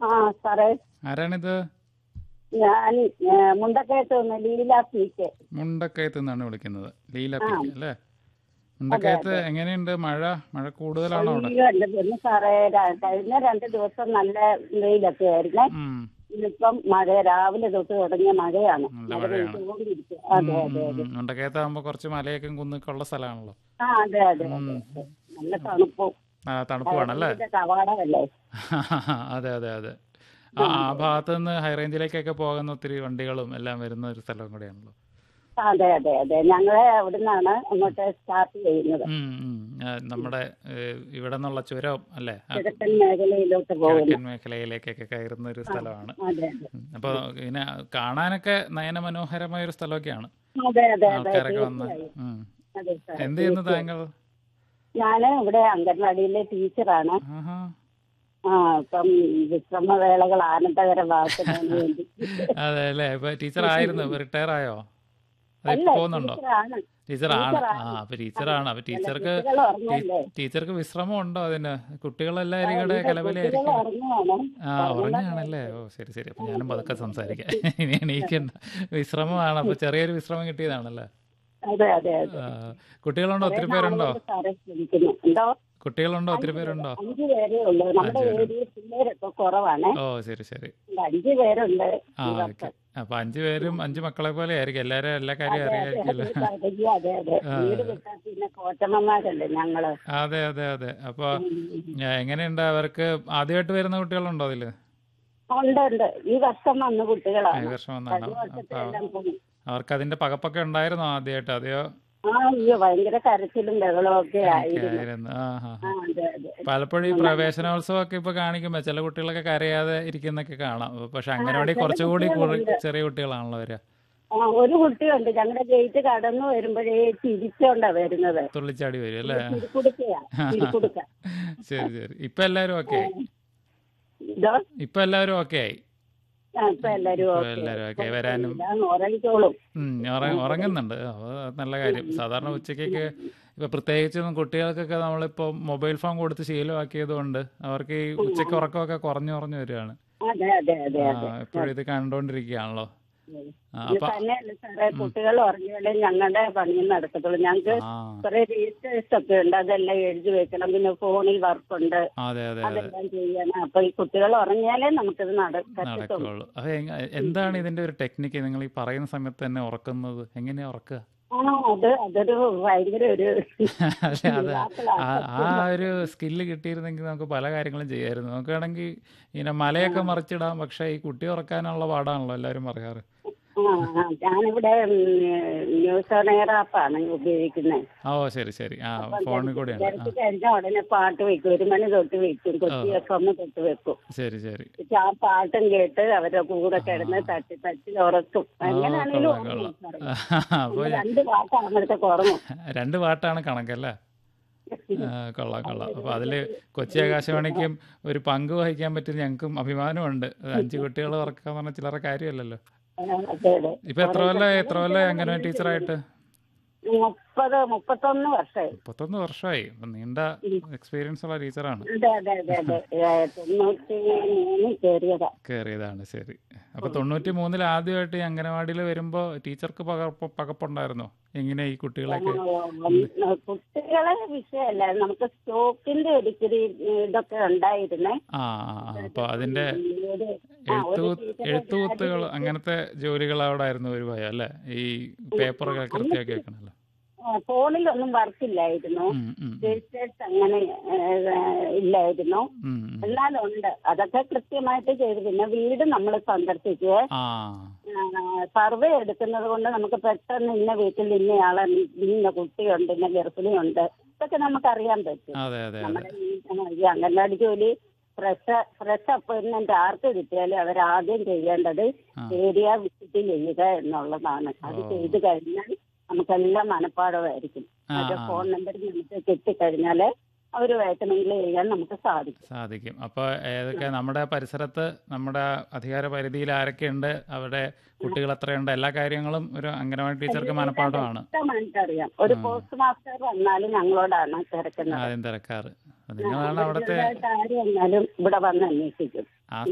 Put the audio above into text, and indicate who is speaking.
Speaker 1: ആ സാറേ
Speaker 2: ആരാണിത്
Speaker 1: ഞാൻ ഏ, മുണ്ടക്കയത്ത് നിന്ന് ലീല പി കെ
Speaker 2: മുണ്ടക്കയത്ത് നിന്നാണ് വിളിക്കുന്നത് ലീല പി കെ അല്ലേ മുണ്ടക്കയത്ത് എങ്ങനെയുണ്ട് മഴ മഴ കൂടുതലാണോ അവിടെ
Speaker 1: അയ്യോ എന്റെ പൊന്നു സാറേ ര- കഴിഞ്ഞ രണ്ട് ദിവസം നല്ല വെയിലൊക്കെ ആയിരുന്നേ
Speaker 2: ഉം.
Speaker 1: ഇന്നിപ്പം മഴ രാവിലെ തൊട്ട് തുടങ്ങിയ മഴയാണ്
Speaker 2: നല്ല
Speaker 1: മഴ
Speaker 2: മഴയാണ്.
Speaker 1: പെയ്തുകൊണ്ടിരിക്കുക. അതെ അതെ അതെ
Speaker 2: ഉം. മുണ്ടക്കയത്താകുമ്പോ കുറച്ച് മലയൊക്കെ കുന്നൊക്കെ ഉള്ള സ്ഥലമാണല്ലോ
Speaker 1: ആ അതെ അതെ അതെ അതെ. നല്ല തണുപ്പും
Speaker 2: ആ തണുപ്പുമാണല്ലേ
Speaker 1: ഇതിന്റെ കവാടമല്ലേ
Speaker 2: അതെ അതെ അതെ ആ ആ ഭാഗത്ത് നിന്ന് ഹൈ റേഞ്ചിലേക്കൊക്കെ പോകുന്ന ഒത്തിരി വണ്ടികളും എല്ലാം വരുന്ന ഒരു സ്ഥലം കൂടെയാണല്ലോ
Speaker 1: അതെ അതെ അതെ ഞങ്ങളെ അവിടുന്നാണ് അങ്ങോട്ട് സ്റ്റാർട്ട് ചെയ്യുന്നത്
Speaker 2: ഉം, ഉം. ആ, നമ്മുടെ ഏഹ്, ഇവിടെ നിന്നുള്ള ചുരം അല്ലേ ആ
Speaker 1: കിഴക്കൻ മേഖലയിലോട്ട് പോകുന്നു
Speaker 2: കിഴക്കൻ മേഖലയിലേക്കൊക്കെ കയറുന്ന ഒരു സ്ഥലമാണ്
Speaker 1: അതെ അതെ
Speaker 2: ഉം. അപ്പൊ ഇങ്ങനെ കാണാനൊക്കെ നയനമനോഹരമായ ഒരു സ്ഥലമൊക്കെയാണ്
Speaker 1: അതെ അതെ അതെ
Speaker 2: ആൾക്കാരൊക്കെ വന്ന്
Speaker 1: തീർച്ചയായും.
Speaker 2: ഉം.
Speaker 1: അതെ സാർ
Speaker 2: എന്ത് ചെയ്യുന്നു താങ്കൾ
Speaker 1: ഞാന് ഇവിടെ അംഗൻവാടിയിലെ ടീച്ചറാണ്
Speaker 2: ആഹാ
Speaker 1: ആ ഇപ്പം വിശ്രമവേളകൾ ആനന്ദകരമാക്കുന്നതിന് വേണ്ടി
Speaker 2: അതെ അല്ലേ ഇപ്പൊ ടീച്ചർ ആയിരുന്നു റിട്ടയർ ആയോ അത്
Speaker 1: അല്ല
Speaker 2: ഇപ്പൊ പോകുന്നുണ്ടോ
Speaker 1: ടീച്ചറാണ്
Speaker 2: ടീച്ചറാണ് ആ അപ്പൊ ടീച്ചറാണ് അപ്പൊ ടീച്ചർക്ക്
Speaker 1: കുട്ടികൾ ഉറങ്ങല്ലേ
Speaker 2: ടീച്ചർക്ക് വിശ്രമം ഉണ്ടോ അതിന് കുട്ടികളെല്ലാവരും കൂടെ
Speaker 1: കുട്ടികൾ
Speaker 2: കലബലയായിരിക്കും
Speaker 1: ഉറങ്ങുവാണ്
Speaker 2: ആ ഉറങ്ങുകയാണല്ലേ ഓ ശരി ശരി അപ്പൊ ഞാനും പതുക്കെ സംസാരിക്കാം ഇനി എണീക്കണ്ട വിശ്രമമാണ് അപ്പൊ ചെറിയൊരു വിശ്രമം കിട്ടിയതാണല്ലേ
Speaker 1: അതെ അതെ അതെ
Speaker 2: ആ, കുട്ടികളുണ്ടോ ഒത്തിരി പേരുണ്ടോ
Speaker 1: നാളുകൊണ്ട് സാറെ ശ്രമിക്കുന്നു എന്തോ
Speaker 2: കുട്ടികളുണ്ടോ ഒത്തിരി പേരുണ്ടോ
Speaker 1: അഞ്ചു പേരേ ഉള്ളൂ നമ്മുടെ ഏരിയയിൽ പിള്ളേരൊക്കെ കുറവാണ്
Speaker 2: ഓ ശരി ശരി
Speaker 1: അഞ്ചു പേരുണ്ട്
Speaker 2: ആ ഓക്കെ അപ്പൊ അഞ്ചു പേരും അഞ്ചു മക്കളെ പോലെ ആയിരിക്കും എല്ലാരും എല്ലാ കാര്യവും അറിയായിരിക്കുമല്ലോ
Speaker 1: അതെ അതെ അതെ വീട് വിട്ടാൽ പിന്നെ കോട്ടമ്മമാരല്ലേ ഞങ്ങള്
Speaker 2: അതെ അതെ അതെ അപ്പൊ ഞാൻ എങ്ങനെയുണ്ട് അവർക്ക് ആദ്യമായിട്ട് വരുന്ന കുട്ടികളുണ്ടോ അതില്
Speaker 1: ഉണ്ട് ഉണ്ട് ഈ വർഷം വന്ന
Speaker 2: ഈ
Speaker 1: കുട്ടികളാണ്
Speaker 2: വർഷം വന്നാണ്
Speaker 1: കഴിഞ്ഞ വർഷത്തെ എല്ലാം പോയി
Speaker 2: അവർക്ക് അതിന്റെ പകപ്പൊക്കെ ഉണ്ടായിരുന്നോ ആദ്യമായിട്ട് അതെയോ
Speaker 1: ആ അയ്യോ ഭയങ്കര കരച്ചിലും ബഹളവും ഒക്കെ ആയിരുന്നു
Speaker 2: ആയിരുന്നു ആ ഹാ
Speaker 1: ആ അതെ അതെ
Speaker 2: പലപ്പോഴും ഈ പ്രവേശനോത്സവം ഒക്കെ ഇപ്പൊ കാണിക്കുമ്പോ ചില കുട്ടികളൊക്കെ കരയാതെ ഇരിക്കുന്നൊക്കെ കാണാം പക്ഷെ അങ്ങനെവാടി കുറച്ചുകൂടി കുറ- ചെറിയ കുട്ടികളാണല്ലോ വരിക
Speaker 1: ആ ഒരു കുട്ടിയുണ്ട് ഞങ്ങളുടെ ഗേറ്റ് കടന്നു വരുമ്പോഴേ ചിരിച്ചോണ്ടാ വരുന്നത്
Speaker 2: തുള്ളിച്ചാടി വരും അല്ലേ
Speaker 1: ചിരിക്കുടുക്കയാ ചിരിക്കുടുക്ക
Speaker 2: ശരി ശരി ഇപ്പൊ എല്ലാരും ഓക്കെ ആയി
Speaker 1: ഇതോ
Speaker 2: ഇപ്പൊ എല്ലാവരും ഓക്കെ ആയി
Speaker 1: ആ, ഇപ്പൊ എല്ലാരും
Speaker 2: ഇപ്പൊ
Speaker 1: ഓക്കെ
Speaker 2: എല്ലാരും ഓക്കെ വരാനും
Speaker 1: ഇതാണ് ഉറങ്ങിക്കോളും
Speaker 2: ഉം, ഉറ- ഉറങ്ങുന്നുണ്ട് ആ, അത് നല്ല കാര്യം സാധാരണ ഉച്ചയ്ക്കൊക്കെ ഇപ്പൊ പ്രത്യേകിച്ചും കുട്ടികൾക്കൊക്കെ നമ്മളിപ്പോ മൊബൈൽ ഫോൺ കൊടുത്ത് ശീലമാക്കിയത് കൊണ്ട് അവർക്ക് ഈ ഉച്ചയ്ക്ക് ഉറക്കമൊക്കെ കുറഞ്ഞു കുറഞ്ഞു വരികയാണ്
Speaker 1: അതെ അതെ അതെ
Speaker 2: ആ, എപ്പോഴും ഇത് കണ്ടോണ്ടിരിക്കുകയാണല്ലോ ആ,
Speaker 1: ഇത്
Speaker 2: അപ്പൊ
Speaker 1: തന്നെയല്ല സാറേ കുട്ടികൾ ഉറങ്ങിയാലേ ഞങ്ങളുടെ പണിയും നടക്കത്തുള്ളൂ ഞങ്ങൾക്ക്
Speaker 2: ആ
Speaker 1: കുറെ രജിസ്റ്റേഴ്സ് ഒക്കെ ഉണ്ട് അതെല്ലാം എഴുതി വെക്കണം പിന്നെ ഫോണിൽ വർക്കുണ്ട്
Speaker 2: അതെ അതെ അതെ
Speaker 1: അതെല്ലാം ചെയ്യണം അപ്പൊ ഈ കുട്ടികൾ ഉറങ്ങിയാലേ നമുക്കിത് നടക്കത്തുള്ളൂ
Speaker 2: നടക്കുള്ളൂ അത് എങ്ങ- എന്താണ് ഇതിന്റെ ഒരു ടെക്നിക്ക് നിങ്ങൾ ഈ പറയുന്ന സമയത്ത് തന്നെ ഉറക്കുന്നത് എങ്ങനെയാ ഉറക്കുക
Speaker 1: ആ അത് അതൊരു ഭയങ്കര ഒരു
Speaker 2: അല്ലെ അത് ആ- ആ ഒരു സ്കില്ല് കിട്ടിയിരുന്നെങ്കിൽ നമുക്ക് പല കാര്യങ്ങളും ചെയ്യായിരുന്നു നമുക്ക് വേണമെങ്കിൽ ഇങ്ങനെ മലയൊക്കെ മറിച്ചിടാം പക്ഷെ ഈ കുട്ടി ഉറക്കാനുള്ള പാടാണല്ലോ എല്ലാവരും പറയാറ്
Speaker 1: ആ ആ, ഞാനിവിടെ ന്യൂസ് ഓൺ എയർ ആപ്പാണ് ഉപയോഗിക്കുന്നത്
Speaker 2: ആ, ഓ ശരി ശരി ആ ഫോണിൽ കൂടെയാണ് ആ
Speaker 1: തിരക്ക് കഴിഞ്ഞാൽ ഉടനെ പാട്ട് വെക്കും ഒരു മണി തൊട്ട് വെക്കും കൊച്ചി എഫ് എം തൊട്ട് വെക്കും
Speaker 2: ശരി ശരി
Speaker 1: എന്നിട്ട് ആ പാട്ടും കേട്ട് അവരുടെ കൂടെ കിടന്ന് തട്ടി തട്ടി ഉറക്കും എങ്ങനെയാണെങ്കിലും
Speaker 2: കൊള്ളാം
Speaker 1: ഉറങ്ങും
Speaker 2: കൊള്ളാം
Speaker 1: സാറേ.
Speaker 2: അപ്പൊ
Speaker 1: രണ്ട് പാട്ടാകുമ്പോഴത്തേക്ക് ഉറങ്ങും
Speaker 2: രണ്ട് പാട്ടാണ് കണക്കല്ലേ ആ, കൊള്ളാം കൊള്ളാം അപ്പൊ അതില് കൊച്ചി ആകാശവാണിക്കും ഒരു പങ്ക് വഹിക്കാൻ പറ്റിയ ഞങ്ങൾക്കും അഭിമാനമുണ്ട് അത് അഞ്ചു കുട്ടികൾ ഉറക്കാന്ന് പറഞ്ഞ ചില്ലറ കാര്യമല്ലല്ലോ
Speaker 1: ആ, അതെ അതെ
Speaker 2: ഇപ്പൊ എത്ര കൊല്ലം എത്ര കൊല്ലം അങ്ങനെ ടീച്ചറായിട്ട്
Speaker 1: മുപ്പത് മുപ്പത്തൊന്ന് വർഷമായി
Speaker 2: മുപ്പത്തൊന്ന് വർഷമായി അപ്പൊ നീണ്ട എക്സ്പീരിയൻസ് ഉള്ള ടീച്ചറാണ്
Speaker 1: അതെ അതെ അതെ അതെ ഏ, തൊണ്ണൂറ്റി മൂന്നിൽ കയറിയതാ
Speaker 2: കയറിയതാണ് ശരി അപ്പൊ തൊണ്ണൂറ്റി മൂന്നിൽ ആദ്യമായിട്ട് ഈ അംഗനവാടിയിൽ വരുമ്പോ ടീച്ചർക്ക് പകർപ്പ് പകപ്പുണ്ടായിരുന്നോ എങ്ങനെ ഈ കുട്ടികളൊക്കെ
Speaker 1: ആ, കുട്ടികളെ വിഷയമല്ല നമുക്ക് സ്റ്റോക്കിന്റെ ഒരിത്തിരി ഇതൊക്കെ ഉണ്ടായിരുന്നേ
Speaker 2: ആ ആ, ആ. അപ്പൊ അതിന്റെ
Speaker 1: ഒരു ആ, ഒരു
Speaker 2: എഴുത്തു
Speaker 1: ടീച്ചറെ
Speaker 2: എഴുത്തുകുത്തുകൾ അങ്ങനത്തെ ജോലികൾ അവിടെ ആയിരുന്നു ഒരു ഭയം അല്ലേ ഈ പേപ്പറൊക്കെ കൃത്യമാക്കി വെക്കണല്ലോ
Speaker 1: ആ, ഫോണിലൊന്നും വർക്കില്ലായിരുന്നു
Speaker 2: ഉം, ഉം, ഉം,
Speaker 1: രജിസ്റ്റേഴ്സ് അങ്ങനെ ഏ, ഇല്ലായിരുന്നു
Speaker 2: ഉം, ഉം.
Speaker 1: എന്നാലും ഉണ്ട് അതൊക്കെ കൃത്യമായിട്ട് ചെയ്തു പിന്നെ വീട് നമ്മൾ സന്ദർശിക്കുക
Speaker 2: ആ
Speaker 1: സർവേ എടുക്കുന്നത് കൊണ്ട് നമുക്ക് പെട്ടെന്ന് ഇന്ന വീട്ടിൽ ഇന്നയാളെ ഇന്ന കുട്ടിയുണ്ട് ഇന്ന ഗർഭിണിയുണ്ട് ഇതൊക്കെ നമുക്ക് അറിയാൻ പറ്റും
Speaker 2: അതെ അതെ അതെ
Speaker 1: നമ്മുടെ ഈ ഈ അംഗൻവാടി ജോലി ഫ്രഷ് ഫ്രഷ് അപ്പോയിന്റ്മെന്റ് ആർക്ക് കിട്ടിയാലും അവരാദ്യം ചെയ്യേണ്ടത്
Speaker 2: ആ.
Speaker 1: ഏരിയ വിസിറ്റ് ചെയ്യുക എന്നുള്ളതാണ് അത്
Speaker 2: ഓ.
Speaker 1: ചെയ്തു കഴിഞ്ഞാൽ നമുക്കെല്ലാം മനഃപ്പാടമായിരിക്കും
Speaker 2: ആ,
Speaker 1: അവരുടെ
Speaker 2: ആ.
Speaker 1: ഫോൺ നമ്പർ നമുക്ക് കിട്ടിക്കഴിഞ്ഞാല് അവരുമായിട്ട് മിങ്കിൾ ചെയ്യാൻ നമുക്ക് സാധിക്കും
Speaker 2: സാധിക്കും അപ്പോൾ ഏതൊക്കെ നമ്മുടെ പരിസരത്ത് നമ്മുടെ അധികാര പരിധിയിൽ ആരൊക്കെയുണ്ട് അവിടെ കുട്ടികൾ എത്രയുണ്ട് എല്ലാ കാര്യങ്ങളും ഒരു അംഗനവാടി ടീച്ചർക്ക് മനഃപ്പാഠമാണ്
Speaker 1: വ്യക്തമായിട്ട് അറിയാം ഒരു പോസ്റ്റ് മാസ്റ്റർ വന്നാലും ഞങ്ങളോടാണ് തിരക്കുന്നത്
Speaker 2: ആദ്യം തിരക്കാറ് അത് നിങ്ങളാണ് അവിടുത്തെ
Speaker 1: ചെറുതായിട്ട് ആര് വന്നാലും ഇവിടെ വന്ന് അന്വേഷിക്കും
Speaker 2: ആ